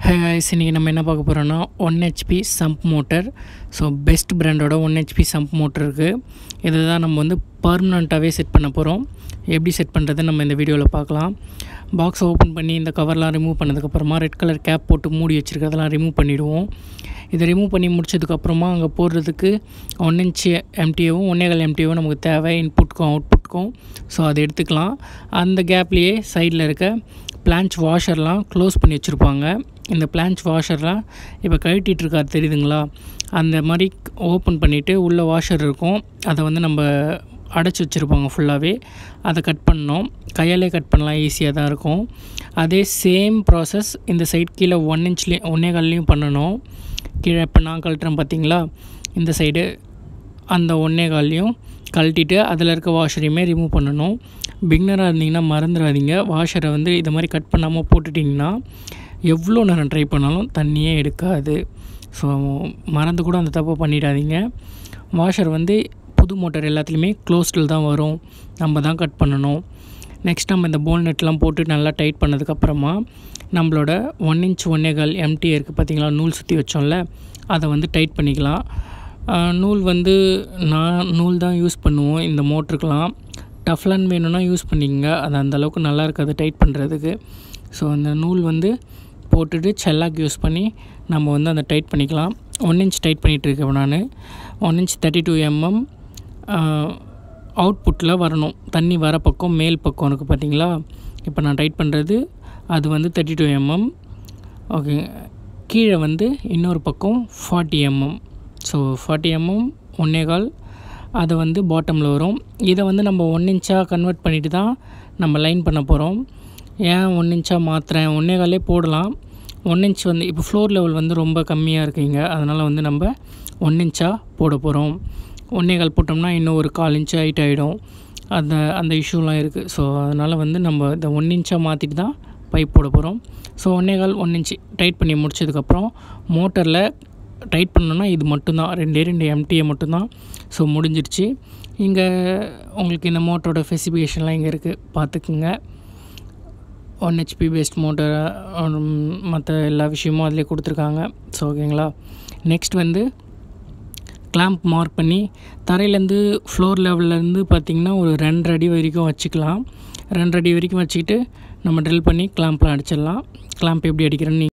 ஹே guys இன்றைக்கி நம்ம என்ன பார்க்க போகிறோன்னா one HP sump motor so best பிராண்டோட ஒன் ஹெச்பி சம்ப் மோட்டர் இருக்குது இதை தான் நம்ம வந்து பர்மனண்ட்டாகவே செட் பண்ண போகிறோம் எப்படி செட் பண்ணுறதை நம்ம இந்த வீடியோவில் பார்க்கலாம் பாக்ஸ் ஓப்பன் பண்ணி இந்த கவர்லாம் ரிமூவ் பண்ணதுக்கப்புறமா ரெட் கலர் கேப் போட்டு மூடி வச்சுருக்கிறதெல்லாம் ரிமூவ் பண்ணிவிடுவோம் இதை ரிமூவ் பண்ணி முடிச்சதுக்கப்புறமா அங்கே போடுறதுக்கு ஒன் இன்ச் எம்டிஏவும் ஒன்னேகால் எம்டிஏவும் நமக்கு தேவை இன்புட்க்கும் அவுட்புட்க்கும் ஸோ அதை எடுத்துக்கலாம் அந்த கேப்லேயே சைடில் இருக்க பிளான்ச் வாஷர்லாம் க்ளோஸ் பண்ணி வச்சுருப்பாங்க இந்த பிளான்ச் வாஷர்லாம் இப்போ கழட்டிட்டு இருக்காரு தெரியுதுங்களா அந்த மாதிரி ஓப்பன் பண்ணிவிட்டு உள்ளே வாஷர் இருக்கும் அதை வந்து நம்ம அடைச்சி வச்சுருப்பாங்க ஃபுல்லாகவே அதை கட் பண்ணோம் கையாலே கட் பண்ணலாம் ஈஸியாக தான் இருக்கும் அதே சேம் ப்ராசஸ் இந்த சைட் கீழே ஒன் இன்ச்லேயும் ஒன்னே கால்லையும் பண்ணணும் கீழே இப்போ நான் கழட்டுறேன் பார்த்தீங்களா இந்த சைடு அந்த ஒன்னே கால்லையும் கழட்டிட்டு அதில் இருக்க வாஷரையுமே ரிமூவ் பண்ணணும் பிக்னராக இருந்தீங்கன்னா மறந்துடாதீங்க வாஷரை வந்து இதை மாதிரி கட் பண்ணாமல் போட்டுட்டிங்கன்னா எவ்வளோ நேரம் ட்ரை பண்ணாலும் தண்ணியே எடுக்காது ஸோ மறந்து கூட அந்த தப்பை பண்ணிடாதீங்க வாஷர் வந்து புது மோட்டார் எல்லாத்துலேயுமே க்ளோஸ்டில் தான் வரும் நம்ம தான் கட் பண்ணணும் நெக்ஸ்ட் நம்ம இந்த போல் நெட்லாம் போட்டு நல்லா டைட் பண்ணதுக்கப்புறமா நம்மளோட ஒன் இன்ச் ஒன்னேகால் எம்டி இருக்குது பார்த்தீங்களா நூல் சுற்றி வச்சோம்ல அதை வந்து டைட் பண்ணிக்கலாம் ஆஹ் நூல் வந்து நான் நூல் தான் யூஸ் பண்ணுவோம் இந்த மோட்டருக்கெலாம் டஃப்லான் வேணும்னா யூஸ் பண்ணிக்கங்க அது அந்தளவுக்கு நல்லா இருக்காது டைட் பண்ணுறதுக்கு ஸோ அந்த நூல் வந்து போட்டுட்டு செல்லாக் யூஸ் பண்ணி நம்ம வந்து அந்த டைட் பண்ணிக்கலாம் ஒன் இன்ச் டைட் பண்ணிகிட்ருக்கேன் நான் one inch thirty two mm அவுட்புட்டில் வரணும் தண்ணி வர பக்கம் மேல் பக்கம் இருக்குது பார்த்தீங்களா இப்போ நான் டைட் பண்ணுறது அது வந்து தேர்ட்டி டூ எம்எம் ஓகே கீழே வந்து இன்னொரு பக்கம் forty mm so forty mm ஒன்னே கால் அது வந்து பாட்டமில் வரும் இதை வந்து நம்ம ஒன் இன்ச்சாக கன்வெர்ட் பண்ணிட்டு தான் நம்ம லைன் பண்ண போகிறோம் ஏன் ஒன் இன்ச்சாக மாற்றுறேன் ஒன்னே காலே போடலாம் ஒன் இன்ச் வந்து இப்போ ஃப்ளோர் லெவல் வந்து ரொம்ப கம்மியாக இருக்குங்க அதனால் வந்து நம்ம ஒன் இன்ச்சாக போட போகிறோம் ஒன்னே கால் போட்டோம்னா இன்னும் ஒரு கால் இன்ச் ஹைட் ஆகிடும் அந்த அந்த இஷ்யூலாம் இருக்குது ஸோ அதனால் வந்து நம்ம இந்த ஒன் இன்ச்சாக மாற்றிட்டு தான் பைப் போட போகிறோம் ஸோ ஒன்னே கால் ஒன் இன்ச் டைட் பண்ணி முடிச்சதுக்கப்புறம் மோட்டரில் டைட் பண்ணோன்னா இது மட்டும்தான் ரெண்டே ரெண்டு எம்டிஏ மட்டும்தான் ஸோ முடிஞ்சிருச்சு இங்கே உங்களுக்கு இந்த மோட்டரோட ஸ்பெசிஃபிகேஷன்லாம் இங்கே இருக்குது பார்த்துக்குங்க ஒன் ஹெச்பி பேஸ்ட் மோட்டர் மற்ற எல்லா விஷயமும் அதிலே கொடுத்துருக்காங்க ஸோ ஓகேங்களா நெக்ஸ்ட் வந்து கிளாம்ப் மார்க் பண்ணி தரையிலேருந்து ஃப்ளோர் லெவல்லேருந்து பார்த்திங்கன்னா ஒரு ரெண்டரை அடி வரைக்கும் வச்சுக்கலாம் ரெண்டரை அடி வரைக்கும் வச்சுக்கிட்டு நம்ம ட்ரில் பண்ணி கிளாம்ப்லாம் அடிச்சிடலாம் கிளாம்ப் எப்படி அடிக்கிறேன்னு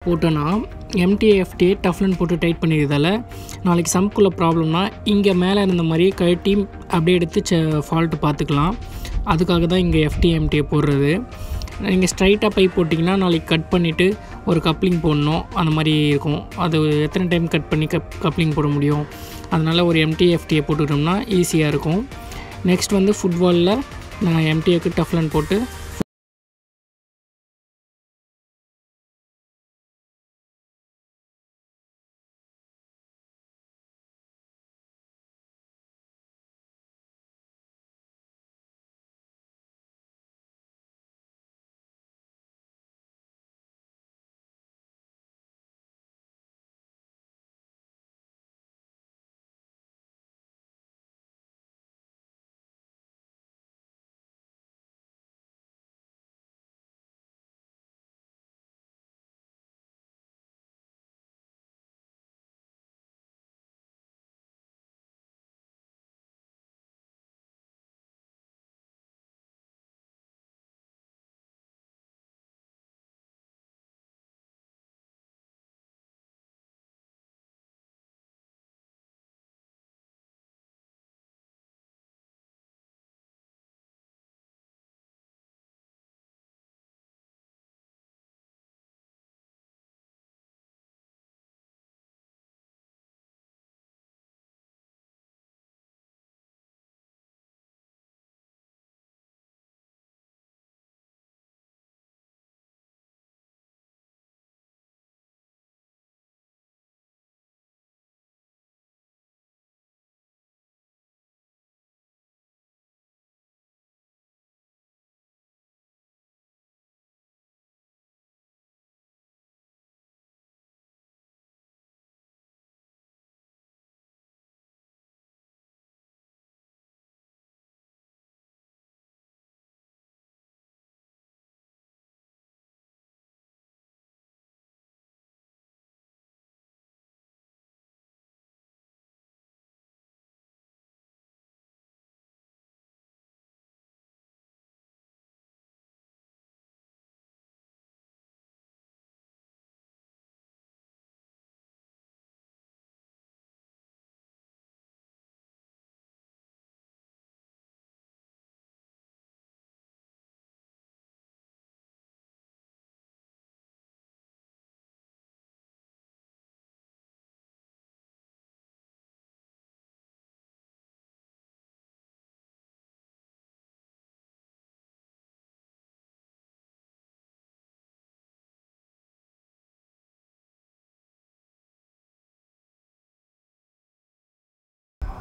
போட்டோன்னா எம்டிஏ எஃப்டிஏ டஃப்லன் போட்டு டைட் பண்ணிக்கிறதால நாளைக்கு சம்க்குள்ள ப்ராப்ளம்னா இங்கே மேலே இருந்த மாதிரியே கழட்டி அப்படியே எடுத்து செ ஃபால்ட்டு பார்த்துக்கலாம் அதுக்காக தான் இங்கே எஃப்டி எம்டிஏ போடுறது நீங்கள் ஸ்ட்ரைட்டாக பைப் போட்டிங்கன்னா நாளைக்கு கட் பண்ணிவிட்டு ஒரு கப்ளிங் போடணும் அந்த மாதிரி இருக்கும் அது எத்தனை டைம் கட் பண்ணி கப் கப்ளிங் போட முடியும் அதனால் ஒரு எம்டி எஃப்டிஏ போட்டுக்கிட்டோம்னா ஈஸியாக இருக்கும் நெக்ஸ்ட் வந்து ஃபுட்பாலில் நான் எம்டிஏக்கு டஃப்லன் போட்டு